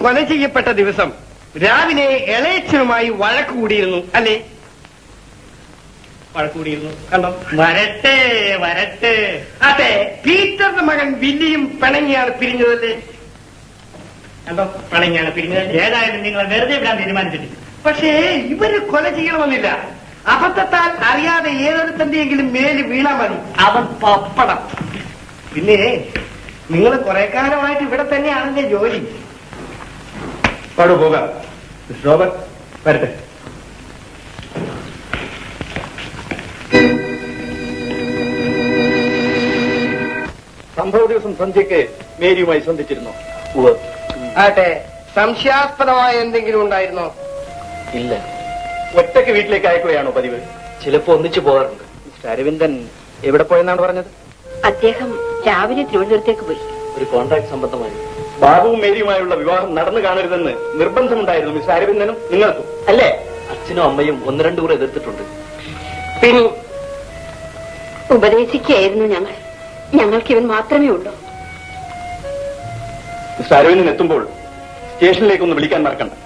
കൊല ചെയ്യപ്പെട്ട ദിവസം രാവിലെ ഇളയച്ചനുമായി വഴക്ക് കൂടിയിരുന്നു അല്ലേ വഴക്ക് കൂടിയിരുന്നു കണ്ടോ വരട്ടെ വരട്ടെ അതെ പീറ്ററുടെ മകൻ വില്ലിയും പിണങ്ങിയാണ് പിരിഞ്ഞതല്ലേ കണ്ടോ പിണങ്ങിയാണ് പിരിഞ്ഞത് ഏതായാലും നിങ്ങളെ വെറുതെ വിടാൻ തീരുമാനിച്ചിട്ടില്ല പക്ഷേ ഇവര് കൊല ചെയ്യണമെന്നില്ല അബദ്ധത്താൽ അറിയാതെ ഏതൊരുത്തന്റെയെങ്കിലും മേല് വീണാ മതി അവൻ പപ്പടം പിന്നെ നിങ്ങൾ കുറെ കാലമായിട്ട് ഇവിടെ തന്നെയാണല്ലേ ജോലി പാടു പോകാം റോബർട്ട് വരട്ടെ സംഭവ ദിവസം സന്ധ്യയ്ക്ക് മേരിയുമായി സന്ധിച്ചിരുന്നു ആട്ടെ സംശയാസ്പദമായ എന്തെങ്കിലും ഉണ്ടായിരുന്നോ ഇല്ല ഒറ്റയ്ക്ക് വീട്ടിലേക്ക് അയക്കുകയാണോ പതിവ് ചിലപ്പോ ഒന്നിച്ചു പോകാറുണ്ട് മിസ്റ്റർ അരവിന്ദൻ എവിടെ പോയെന്നാണ് പറഞ്ഞത് അദ്ദേഹം രാവിലെ തിരുവനന്തപുരത്തേക്ക് പോയി ഒരു കോൺട്രാക്ട് സംബന്ധമായി ബാബുവും മേരിയുമായുള്ള വിവാഹം നടന്നു കാണരുതെന്ന് നിർബന്ധമുണ്ടായിരുന്നു മിസ്റ്റർ അരവിന്ദനും നിങ്ങൾക്കും അല്ലേ അച്ഛനും അമ്മയും ഒന്ന് രണ്ടു കൂടെ എതിർത്തിട്ടുണ്ട് പിന്നെ ഉപദേശിക്കുകയായിരുന്നു ഞങ്ങൾ ഞങ്ങൾക്ക് ഇവൻ മാത്രമേ ഉള്ളൂ മിസ്റ്റർ അരവിന്ദൻ എത്തുമ്പോൾ സ്റ്റേഷനിലേക്ക് ഒന്ന് വിളിക്കാൻ മറക്കണ്ട